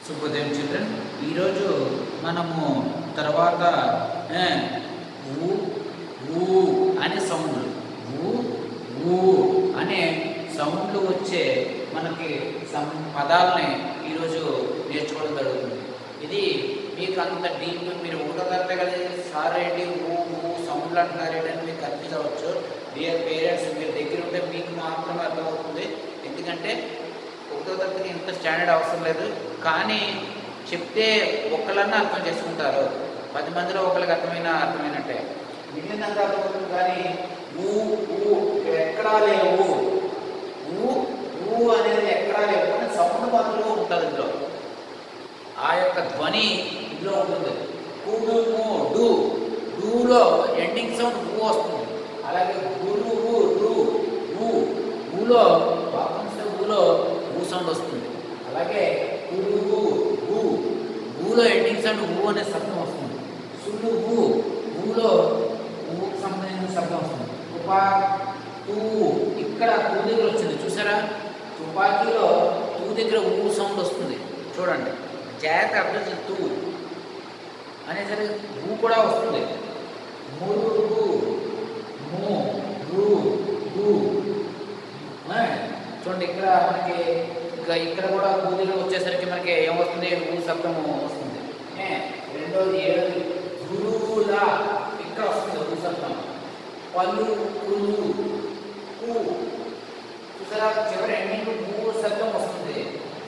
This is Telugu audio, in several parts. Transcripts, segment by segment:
శుభోదయం చిల్డ్రన్ ఈరోజు మనము తర్వాత ఏ, ఊ ఊ అనే సౌండ్లు ఊ ఊ అనే సౌండ్లు వచ్చే మనకి సం పదాలని ఈరోజు నేర్చుకోవడం జరుగుతుంది ఇది మీకు అంత డీప్ మీరు ఒకటో తరగతి కదా సార్ ఏంటి ఊ ఊ సౌండ్లు అంటున్నారు ఏంటని మీకు కనిపించవచ్చు డియర్ పేరెంట్స్ మీరు దగ్గర ఉంటే మీకు మాత్రమే అర్థమవుతుంది ఎందుకంటే ఒకటో తరగతికి ఇంత స్టాండర్డ్ అవసరం లేదు కానీ చెప్తే ఒకళ్ళన్నా అర్థం చేసుకుంటారు పది మందిలో ఒకరికి అర్థమైన అర్థమైనట్టే మిగిలినంత అర్థమవుతుంది కానీ ఊ ఊ ఎక్కడా లేవు ఊ ఊ అనేది ఎక్కడా లేవు కానీ సౌండ్ మాత్రమే ఉంటుంది ఇందులో ఆ యొక్క ధ్వని ఇందులో ఉంటుంది కూడు డు డూలో ఎండింగ్ సౌండ్ ఊ వస్తుంది అలాగే గురు ఊ రు ఊ ఊలో వాకంతో ఊలో ఊ సౌండ్ వస్తుంది అలాగే కురుగు ఊ ఊలో ఎండింగ్ సౌండ్ ఊ అనే శబ్దం వస్తుంది సులువు ఊలో ఊకు సంబంధించిన శబ్దం వస్తుంది ఉపా తూ ఇక్కడ తూ దగ్గర వచ్చింది చూసారా తుపాకీలో తూ దగ్గర ఊ సౌండ్ వస్తుంది చూడండి జాగ్రత్త అర్థం చేసి తూ అనేసరికి ఊ కూడా వస్తుంది మురుగు ము రు రు ఆ, చూడండి ఇక్కడ మనకి ఇంకా ఇక్కడ కూడా కూలీలు వచ్చేసరికి మనకి ఏమొస్తుంది ఊ శబ్దము వస్తుంది ఏ, రెండోది ఏడోది గురువుల ఇక్కడ వస్తుంది ఊ శబ్దం పలు కులు కు చూసారా చివరి ఎండింగ్ ఊ శబ్దం వస్తుంది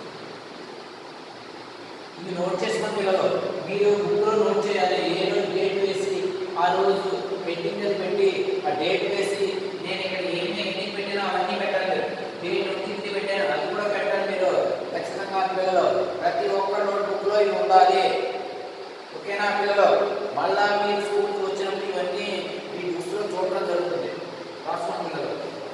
ఇవి నోట్ చేసుకుని పిల్లలు మీరు బుక్లో నోట్ చేయాలి ఏ రోజు డేట్ వేసి ఆ రోజు పెండింగ్ అది పెట్టి ఆ డేట్ వేసి నేను ఇక్కడ ఏమి ఎన్ని పెట్టినా అవన్నీ పెట్టాలి డేట్ ఉంది ఇది పెట్టాను అది కూడా పెట్టాలి మీరు ఖచ్చితంగా పిల్లలు ప్రతి ఒక్క నోట్ బుక్లో ఇవి ఉండాలి ఓకేనా పిల్లలు మళ్ళా మీరు స్కూల్కి వచ్చినప్పుడు ఇవన్నీ మీ బుక్స్లో చూడడం జరుగుతుంది రాసుకోండి పిల్లలు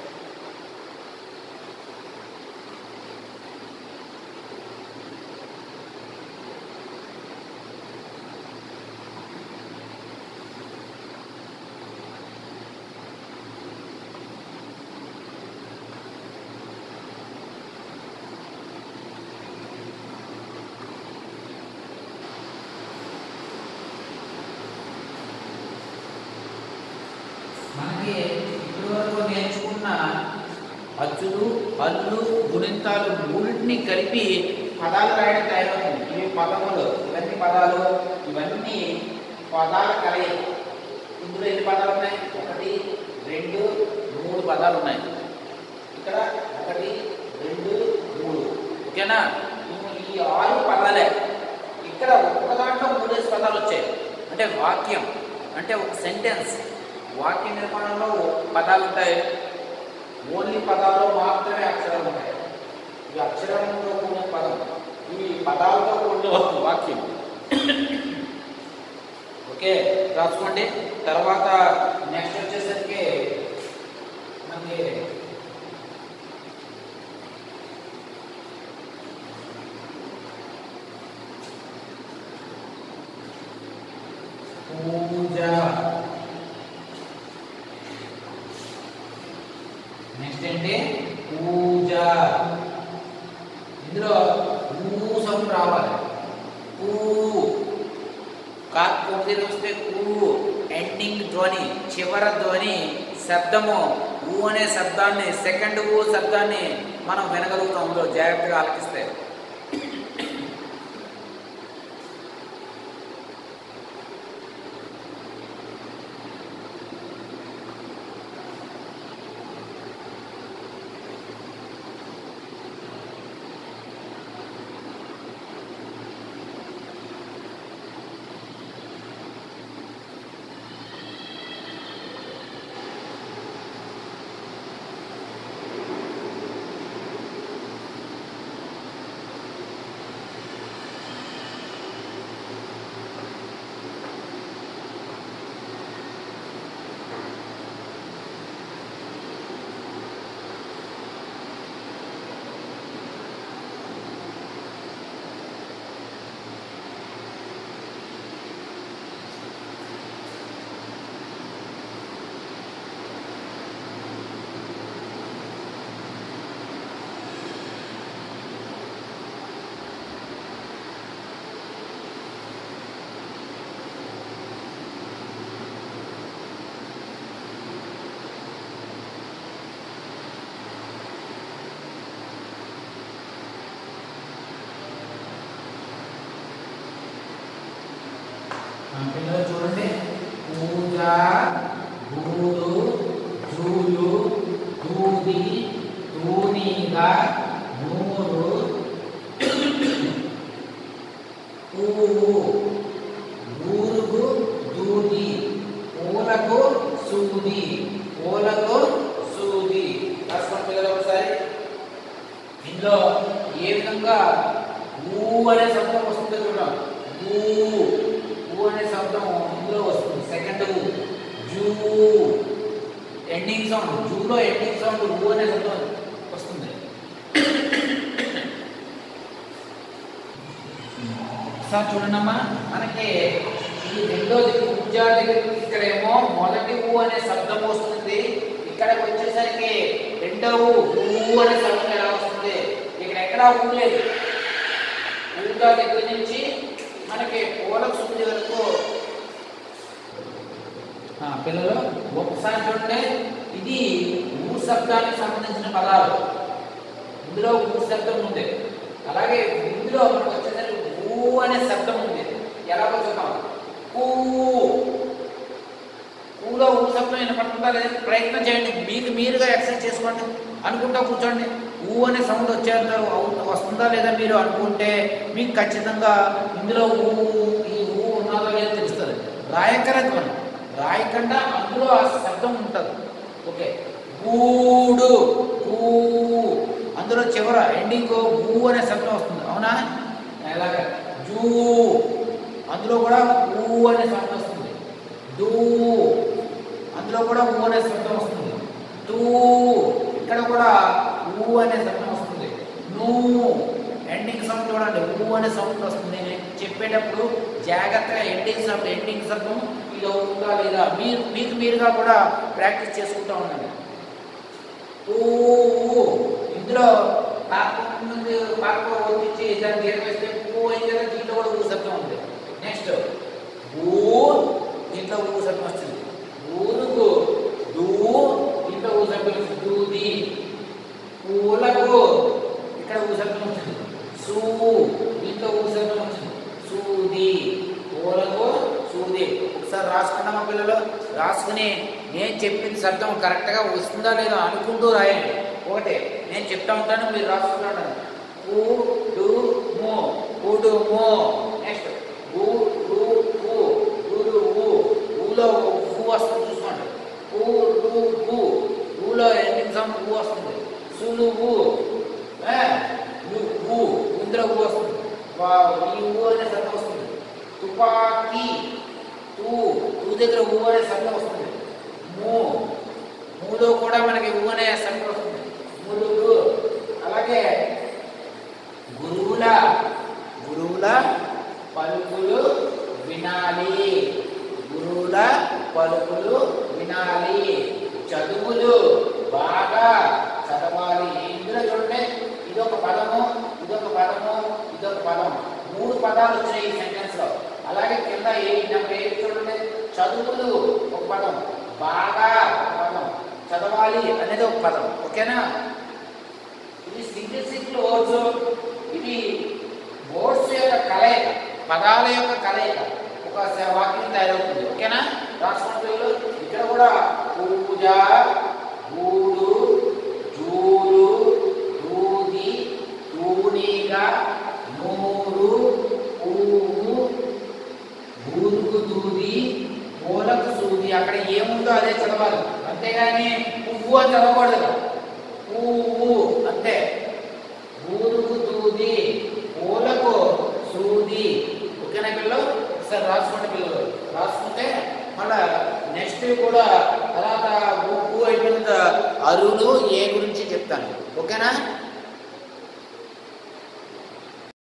మనకి ఇప్పటి వరకు నేర్చుకున్న అచ్చులు హల్లు గుణింతాలు మూడింటిని కలిపి పదాలు రాయడం తయారవుతుంది ఇవి పదములు ఇవన్నీ పదాలు ఇవన్నీ పదాల కలయిక ఇందులో ఎన్ని పదాలు ఉన్నాయి ఒకటి రెండు మూడు పదాలు ఉన్నాయి ఇక్కడ ఒకటి రెండు మూడు ఓకేనా ఈ- ఈ ఆరు పదాలే ఇక్కడ ఒక్క దాంట్లో మూడేసి పదాలు వచ్చాయి అంటే వాక్యం అంటే ఒక సెంటెన్స్ వాక్య నిర్మాణంలో పదాలు ఉంటాయి ఓన్లీ పదాలు మాత్రమే అక్షరాలు ఉంటాయి ఇవి అక్షరంతో కూడిన పదం ఇవి పదాలతో కూడిన వస్తు వాక్యం ఓకే రాసుకోండి తర్వాత నెక్స్ట్ వచ్చేసరికి మనకి పూజ నెక్స్ట్ ఏంటి పూజ ఇందులో ఊ సౌండ్ రావాలి ఊ కాకపోతే వస్తే ఊ ఎండింగ్ ధ్వని చివర ధ్వని శబ్దము ఊ అనే శబ్దాన్ని సెకండ్ ఊ శబ్దాన్ని మనం వినగలుగుతాం అందులో జాగ్రత్తగా ఆలకిస్తే నూనీగా నూరు పువ్వు ఊరుగు దూది పూలకు సూది పూలకు సూది రాసుకోండి పిల్లలు ఒకసారి ఇందులో ఏ విధంగా ఊ అనే శబ్దం వస్తుందో చూద్దాం ఊ ఊ అనే శబ్దం ఇందులో వస్తుంది సెకండ్ ఊ జూ ఎండింగ్ సౌండ్ జూలో ఎండింగ్ సౌండ్ ఊ అనే శబ్దం వస్తుంది సార్ చూడండమ్మా మనకి ఈ రెండోది పూజ దగ్గర ఇక్కడేమో మొదటి ఊ అనే శబ్దం వస్తుంది ఇక్కడికి వచ్చేసరికి రెండో ఊ ఊ అనే శబ్దం ఎలా వస్తుంది ఇక్కడ ఎక్కడా ఊ లేదు ఊగా దగ్గర నుంచి మనకి పూలకు సుంది వరకు ఆ, పిల్లలు ఒకసారి చూడండి ఇది ఊ శబ్దానికి సంబంధించిన పదాలు ఇందులో ఊ శబ్దం ఉంది అలాగే ఇందులో మనకు వచ్చేసరికి ఊ అనే శబ్దం ఉంది ఎలాగో చూద్దాం ఊ ఊలో ఊ శబ్దం వినపడుతుందా లేదా ప్రయత్నం చేయండి మీకు మీరుగా ఎక్సర్సైజ్ చేసుకోండి అనుకుంటా కూర్చోండి ఊ అనే సౌండ్ వచ్చేంత అవు- వస్తుందా లేదా మీరు అనుకుంటే మీకు ఖచ్చితంగా ఇందులో ఊ ఈ ఊ ఉన్నదో లేదో తెలుస్తుంది రాయకరది మనం రాయకుండా అందులో ఆ శబ్దం ఉంటుంది ఓకే గూడు ఊ అందులో చివర ఎండింగ్ ఊ అనే శబ్దం వస్తుంది అవునా ఎలాగ జూ అందులో కూడా ఊ అనే శబ్దం వస్తుంది దూ అందులో కూడా ఊ అనే శబ్దం వస్తుంది దూ ఇక్కడ కూడా ఊ అనే శబ్దం వస్తుంది నూ ఎండింగ్ సౌండ్ చూడండి ఊ అనే సౌండ్ వస్తుంది నేను చెప్పేటప్పుడు జాగ్రత్తగా ఎండింగ్ శబ్దం ఎండింగ్ శబ్దం ఇది అవుతుందా లేదా మీరు మీకు మీరుగా కూడా ప్రాక్టీస్ చేసుకుంటూ ఉండండి ఊ ఊ. ఇందులో పాప ముందు పాప వచ్చి దాన్ని దీర్ఘ వేస్తే ఊ అయిన కదా దీంట్లో కూడా ఊ శబ్దం ఉంది నెక్స్ట్ ఊ దీంట్లో ఊ శబ్దం వస్తుంది ఊరుకు దూ దీంట్లో ఊ శబ్దం వస్తుంది దూది పూలకు ఇక్కడ ఊ శబ్దం వచ్చింది సూ దీంట్లో ఊ శబ్దం వచ్చింది సూది పూలకు సూది ఒకసారి రాసుకున్నామా పిల్లలు రాసుకుని నేను చెప్పిన శబ్దం కరెక్ట్గా వస్తుందా లేదా అనుకుంటూ రాయండి ఒకటే నేను చెప్తా ఉంటాను మీరు రాసుకున్నాను ఊ డు మో ఊడు మో నెక్స్ట్ ఊ డు ఊ ఊడు ఊ ఊలో ఊ వస్తుంది చూసుకోండి ఊ డు ఊ ఊలో ఎండింగ్ సౌండ్ ఊ వస్తుంది సులువు ఏ, లు, ఊ ఇందులో ఊ వస్తుంది వా- ఈ ఊ అనే శబ్దం వస్తుంది తుపాకీ తూ తూ దగ్గర ఊ అనే శబ్దం వస్తుంది మూ మూలో కూడా మనకి ఊ అనే శబ్దం వస్తుంది ములుగు అలాగే గురువుల గురువుల పలుకులు వినాలి గురువుల పలుకులు వినాలి చదువులు బాగా చదవాలి ఇందులో చూడండి ఇదొక పదము ఇదొక పదము ఇదొక పదం మూడు పదాలు వచ్చినాయి ఈ సెంటెన్స్ లో అలాగే కింద ఏ నెంబర్ ఏది చూడండి చదువులు ఒక పదం బాగా ఒక పదం చదవాలి అనేది ఒక పదం ఓకేనా ఇది సింగిల్ సింగిల్ వర్డ్స్ ఇది వర్డ్స్ యొక్క కలయిక పదాల యొక్క కలయిక ఒక స- వాక్యం తయారవుతుంది ఓకేనా రాసుకోండి పిల్లలు ఇక్కడ కూడా పూజ గూడు జూలు దూది తూనీగా నూరు పువ్వు ఊరుకు దూది పూలకు సూది అక్కడ ఏముందో అదే చదవాలి అంతేగాని పువ్వు అని చదవకూడదు పువ్వు అంతే ఊరుకు దూది పూలకు సూది ఓకేనా పిల్లలు ఒకసారి రాసుకోండి పిల్లలు రాసుకుంటే మళ్ళా నెక్స్ట్ కూడా తర్వాత ఊ అయిపోయిన తర్వాత అరువులు ఏ గురించి చెప్తాను ఓకేనా